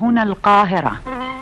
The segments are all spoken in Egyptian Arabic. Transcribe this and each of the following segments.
هنا القاهرة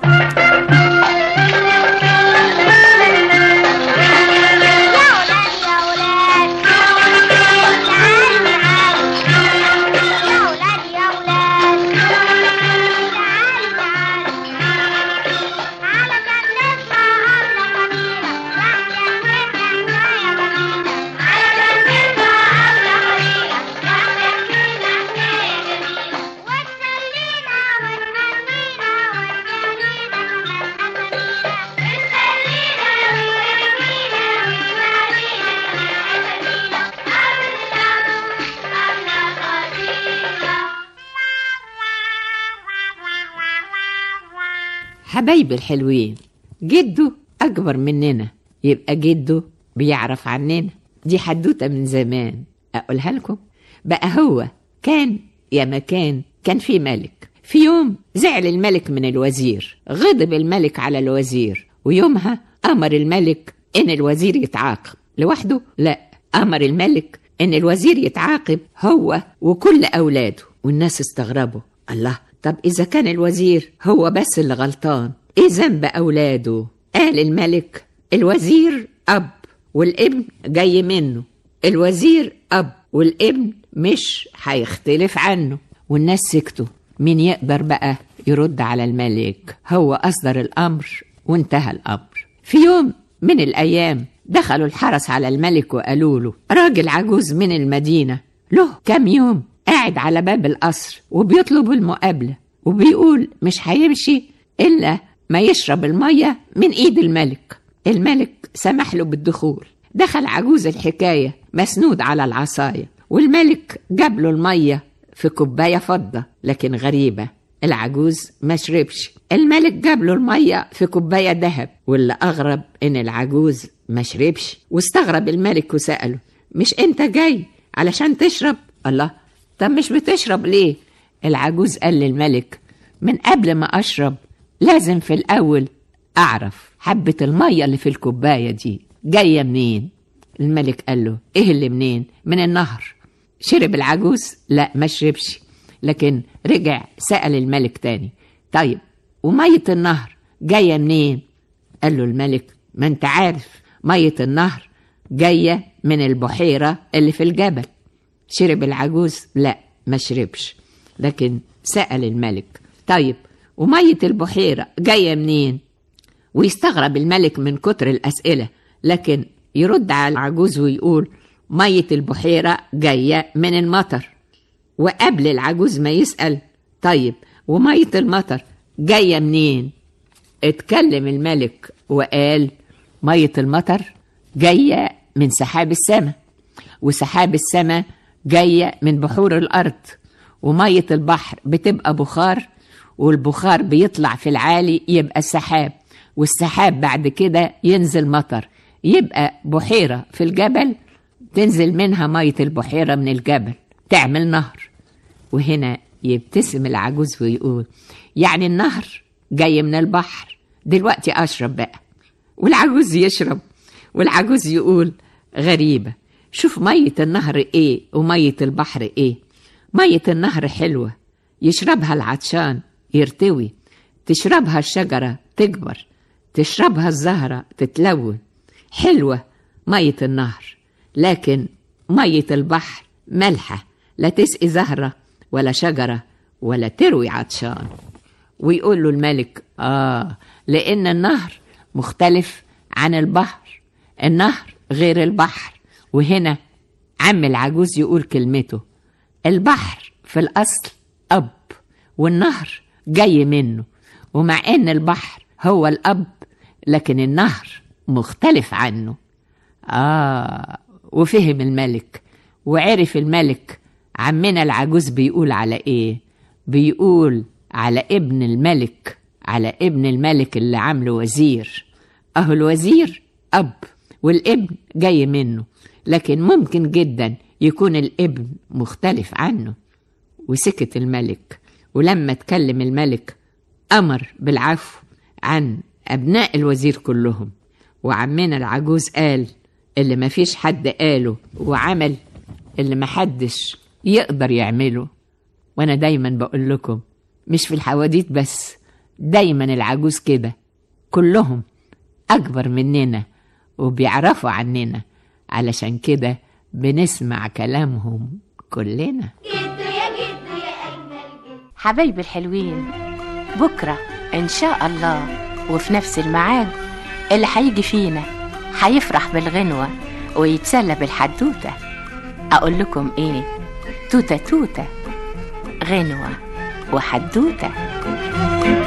حبايبي الحلوين جده أكبر مننا يبقى جده بيعرف عننا دي حدوتة من زمان أقولها لكم بقى هو كان يا مكان كان في ملك في يوم زعل الملك من الوزير غضب الملك على الوزير ويومها أمر الملك إن الوزير يتعاقب لوحده لا أمر الملك إن الوزير يتعاقب هو وكل أولاده والناس استغربوا الله طب إذا كان الوزير هو بس اللي غلطان إيه ذنب أولاده قال الملك الوزير أب والابن جاي منه الوزير أب والابن مش هيختلف عنه والناس سكتوا مين يقدر بقى يرد على الملك هو أصدر الأمر وانتهى الأمر في يوم من الأيام دخلوا الحرس على الملك وقالوا له راجل عجوز من المدينة له كام يوم قاعد على باب القصر وبيطلب المقابلة وبيقول مش هيمشي إلا ما يشرب المية من إيد الملك الملك سمح له بالدخول دخل عجوز الحكاية مسنود على العصاية والملك جاب له المية في كوباية فضة لكن غريبة العجوز ما شربش الملك جاب له المية في كوباية ذهب واللي أغرب إن العجوز ما شربش واستغرب الملك وسأله مش أنت جاي علشان تشرب الله طب مش بتشرب ليه العجوز قال للملك من قبل ما أشرب لازم في الأول أعرف حبة المية اللي في الكوباية دي جاية منين الملك قال له إيه اللي منين من النهر شرب العجوز لا ما شربش لكن رجع سأل الملك تاني طيب ومية النهر جاية منين قال له الملك ما انت عارف مية النهر جاية من البحيرة اللي في الجبل شرب العجوز لا ما شربش لكن سأل الملك طيب ومية البحيرة جاية منين ويستغرب الملك من كتر الأسئلة لكن يرد على العجوز ويقول مية البحيرة جاية من المطر وقبل العجوز ما يسأل طيب ومية المطر جاية منين اتكلم الملك وقال مية المطر جاية من سحاب السماء وسحاب السماء جاية من بحور الأرض ومية البحر بتبقى بخار والبخار بيطلع في العالي يبقى سحاب والسحاب بعد كده ينزل مطر يبقى بحيرة في الجبل تنزل منها مية البحيرة من الجبل تعمل نهر وهنا يبتسم العجوز ويقول يعني النهر جاي من البحر دلوقتي أشرب بقى والعجوز يشرب والعجوز يقول غريبة شوف مية النهر إيه ومية البحر إيه مية النهر حلوة يشربها العطشان يرتوي تشربها الشجرة تكبر تشربها الزهرة تتلون حلوة مية النهر لكن مية البحر ملحة لا تسقي زهرة ولا شجرة ولا تروي عطشان ويقول له الملك آه لأن النهر مختلف عن البحر النهر غير البحر وهنا عم العجوز يقول كلمته البحر في الأصل أب والنهر جاي منه ومع إن البحر هو الأب لكن النهر مختلف عنه آه وفهم الملك وعرف الملك عمنا العجوز بيقول على إيه بيقول على ابن الملك على ابن الملك اللي عامله وزير أهو الوزير أب والابن جاي منه لكن ممكن جدا يكون الابن مختلف عنه وسكت الملك ولما اتكلم الملك أمر بالعفو عن أبناء الوزير كلهم وعمنا العجوز قال اللي ما فيش حد قاله وعمل اللي ما حدش يقدر يعمله وأنا دايما بقول لكم مش في الحواديت بس دايما العجوز كده كلهم أكبر مننا وبيعرفوا عننا علشان كده بنسمع كلامهم كلنا جدو يا جدو يا أجمل جدو حبايبي الحلوين بكرة إن شاء الله وفي نفس الميعاد اللي هيجي فينا هيفرح بالغنوة ويتسلى بالحدوتة أقول لكم إيه توتة توتة غنوة وحدوتة